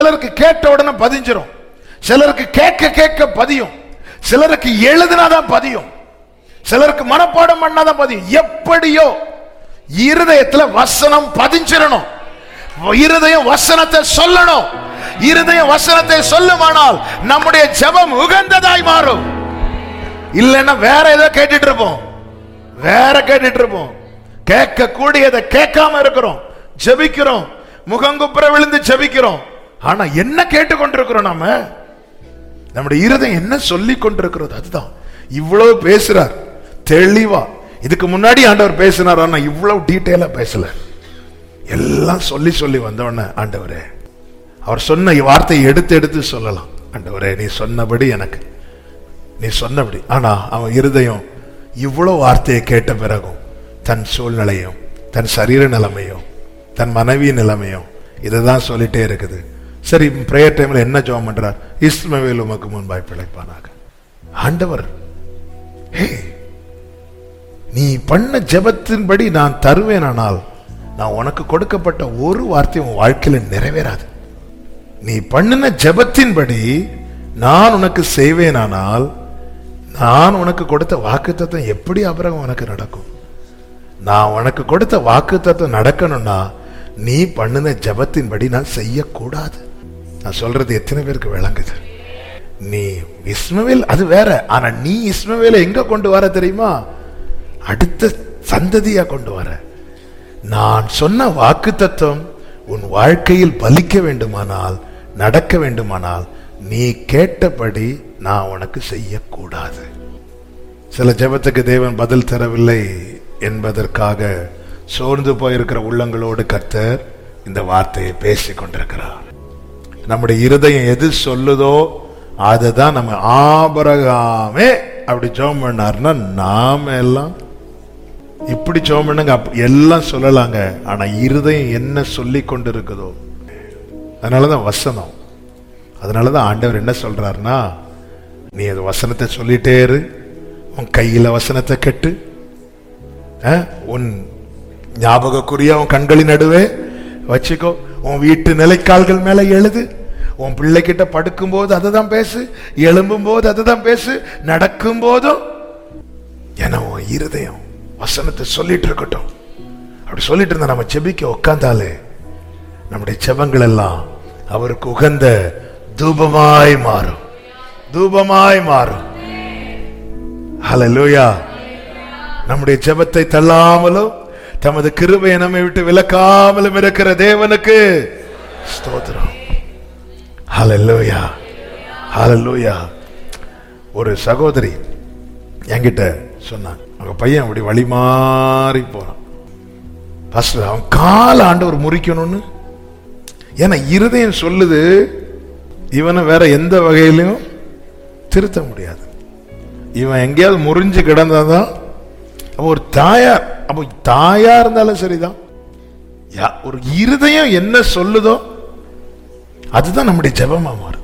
சிலருக்கு கேட்ட உடனே பதிஞ்சிரும் சிலருக்கு கேட்க கேட்க பதியும் சிலருக்கு எழுதுனாதான் பதியும் சிலருக்கு மனப்பாடம் பண்ணாதான் பதியும் எப்படியோ இருதயத்துல வசனம் பதிஞ்சிரணும் இருதயம் வசனத்தை சொல்லணும் இருதயம் வசனத்தை சொல்லுமானால் நம்முடைய ஜெபம் உகந்ததாய் மாறும் இல்லைன்னா வேற ஏதோ கேட்டுட்டு இருப்போம் வேற கேட்டுட்டு இருப்போம் கேட்க கூடியதை கேட்காம இருக்கிறோம் ஜெபிக்கிறோம் முகங்குப்புற விழுந்து ஜெபிக்கிறோம் ஆனா என்ன கேட்டுக்கொண்டிருக்கிறோம் நாம நம்முடைய இருதயம் என்ன சொல்லி கொண்டிருக்கிறது அதுதான் இவ்வளவு பேசுறார் தெளிவா இதுக்கு முன்னாடி ஆண்டவர் பேசினார் ஆனா இவ்வளவு டீட்டெயிலா பேசல எல்லாம் சொல்லி சொல்லி வந்தவொடனே ஆண்டவரே அவர் சொன்ன வார்த்தையை எடுத்து எடுத்து சொல்லலாம் ஆண்டவரே நீ சொன்னபடி எனக்கு நீ சொன்னபடி ஆனா அவன் இருதயம் இவ்வளவு வார்த்தையை கேட்ட பிறகும் தன் சூழ்நிலையும் தன் சரீர நிலைமையும் தன் மனைவி நிலைமையும் இதை தான் சொல்லிட்டே இருக்குது சரி பிரேயர் டைம்ல என்ன ஜெபம் பண்றார் இஸ்மவேல் உமக்கு முன்பாய் பிழைப்பானாக ஆண்டவர் ஹே நீ பண்ண ஜெபத்தின்படி நான் தருவேனானால் நான் உனக்கு கொடுக்கப்பட்ட ஒரு வார்த்தை உன் வாழ்க்கையில நிறைவேறாது நீ பண்ணின ஜெபத்தின்படி நான் உனக்கு செய்வேனானால் நான் உனக்கு கொடுத்த வாக்குத்தத்தம் எப்படி அப்புறம் உனக்கு நடக்கும் நான் உனக்கு கொடுத்த வாக்குத்தத்தம் நடக்கணும்னா நீ பண்ணின ஜெபத்தின்படி நான் செய்யக்கூடாது நான் சொல்றது எத்தனை பேருக்கு விளங்குது நீ இஸ்மவேல் அது வேற ஆனா நீ இஸ்மவேலை எங்க கொண்டு வர தெரியுமா அடுத்த சந்ததியா கொண்டு வர நான் சொன்ன வாக்குத்தத்தம் உன் வாழ்க்கையில் பலிக்க வேண்டுமானால் நடக்க வேண்டுமானால் நீ கேட்டபடி நான் உனக்கு செய்யக்கூடாது சில ஜெபத்துக்கு தேவன் பதில் தரவில்லை என்பதற்காக சோர்ந்து போயிருக்கிற உள்ளங்களோடு கர்த்தர் இந்த வார்த்தையை பேசிக் கொண்டிருக்கிறார் நம்முடைய இருதயம் எது சொல்லுதோ அதை தான் நம்ம ஆபரகாமே அப்படி ஜெபம் பண்ணாருன்னா நாம எல்லாம் இப்படி ஜெபம் பண்ணுங்க அப்படி எல்லாம் சொல்லலாங்க ஆனா இருதயம் என்ன சொல்லி கொண்டு இருக்குதோ அதனாலதான் வசனம் அதனாலதான் ஆண்டவர் என்ன சொல்றாருன்னா நீ அது வசனத்தை சொல்லிட்டே இரு உன் கையில வசனத்தை கட்டு அஹ், உன் ஞாபகக்குரிய உன் கண்களின் நடுவே வச்சுக்கோ உன் வீட்டு நிலைக்கால்கள் மேல எழுது உன் பிள்ளைகிட்ட படுக்கும் போது அதை தான் பேசு எழும்பும் போது அதை தான் பேசு நடக்கும் போதும் என உன் இருதயம் வசனத்தை சொல்லிட்டு இருக்கட்டும் அப்படி சொல்லிட்டு இருந்தா நம்ம செபிக்க உட்காந்தாலே நம்முடைய செபங்கள் எல்லாம் அவருக்கு உகந்த தூபமாய் மாறும் தூபமாய் மாறும் ஹalleluya நம்முடைய ஜெபத்தை தள்ளாமலும் தமது கிருபையை நம்மை விட்டு விலக்காமலும் இருக்கிற தேவனுக்கு ஸ்தோத்திரம் ஹalleluya ஹalleluya ஒரு சகோதரி என்கிட்ட சொன்னாங்க அவங்க பையன் அப்படி வழி மாறி போறான் பாஸ்டர் அவன் கால ஆண்டவர் முறிக்கணும்னு ஏன்னா இருதயம் சொல்லுது இவனை வேற எந்த வகையிலும் திருத்த முடியாது இவன் எங்கேயாவது முறிஞ்சு கிடந்தாதான் அவன் ஒரு தாயார் அப்போ தாயா இருந்தாலும் சரிதான் யா- ஒரு இருதயம் என்ன சொல்லுதோ அதுதான் நம்முடைய ஜெபமா மாறுது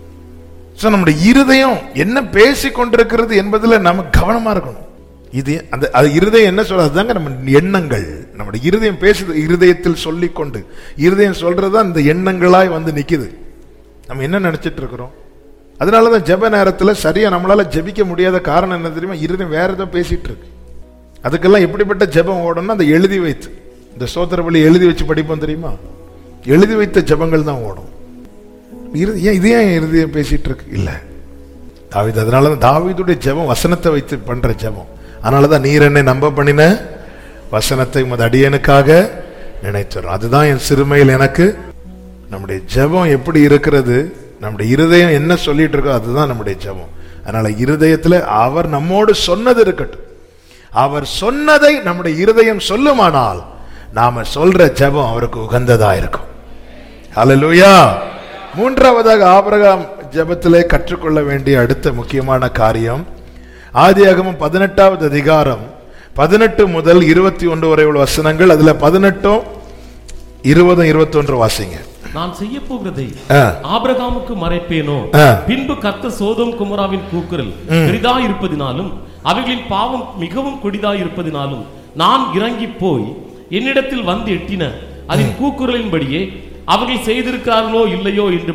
So, நம்முடைய இருதயம் என்ன பேசி கொண்டிருக்கிறது என்பதுல நம்ம கவனமா இருக்கணும் இது அந்த அது இருதயம் என்ன சொல்றது அதுதாங்க நம்ம எண்ணங்கள் நம்முடைய இருதயம் பேசுது இருதயத்தில் சொல்லிக் கொண்டு இருதயம் சொல்றதுதான் இந்த எண்ணங்களாய் வந்து நிக்குது நம்ம என்ன நினைச்சிட்டு இருக்கிறோம் அதனாலதான் ஜெப நேரத்துல சரியா நம்மளால ஜெபிக்க முடியாத காரணம் என்ன தெரியுமா இருதயம் வேற ஏதோ பேசிட்டு இருக்கு அதுக்கெல்லாம் எப்படிப்பட்ட ஜெபம் ஓடணும்னா அந்த எழுதி வைத்து இந்த சோத்திர பலி எழுதி வச்சு படிப்போம் தெரியுமா எழுதி வைத்த ஜெபங்கள் தான் ஓடும் இரு- ஏன் இது ஏன் இருதயம் பேசிட்டு இருக்கு இல்ல தாவீது அதனால தான் தாவீதுடைய ஜெபம் வசனத்தை வைத்து பண்ற ஜெபம் அதனால தான் நீர் என்னை நம்ப பண்ணின வசனத்தை உமது அடியனுக்காக நினைத்தரும் அதுதான் என் சிறுமையில் எனக்கு நம்முடைய ஜெபம் எப்படி இருக்கிறது நம்முடைய இருதயம் என்ன சொல்லிட்டு இருக்கோ அதுதான் நம்முடைய ஜெபம் அதனால இருதயத்துல அவர் நம்மோடு சொன்னது இருக்கட்டும் அவர் சொன்னதை நம்முடைய இருதயம் சொல்லுமானால் நாம சொல்ற ஜெபம் அவருக்கு உகந்ததா இருக்கும் ஹalleluya மூன்றாவதாக ஆபிரகாம் ஜெபத்திலே கற்றுக்கொள்ள வேண்டிய அடுத்த முக்கியமான காரியம் ஆதியாகமம் பதினெட்டாவது அதிகாரம் பதினெட்டு முதல் இருபத்தி ஒன்று வரை உள்ள வசனங்கள் அதுல பதினெட்டும் இருபதும் இருபத்தொன்று வாசிங்க நான் செய்ய போகிறதை ஆ. ஆபிரகாமுக்கு மறைப்பேனோ ஆ. பின்பு கர்த்த சோதோம் குமராவின் கூக்குரல் பெரிதா இருப்பதினாலும் அவைகளின் பாவம் மிகவும் கொடிதா இருப்பதினாலும் நான் இறங்கி போய் என்னிடத்தில் வந்து எட்டின அதன் கூக்குரலின்படியே அவர்கள் செய்திருக்கிறார்களோ இல்லையோ என்று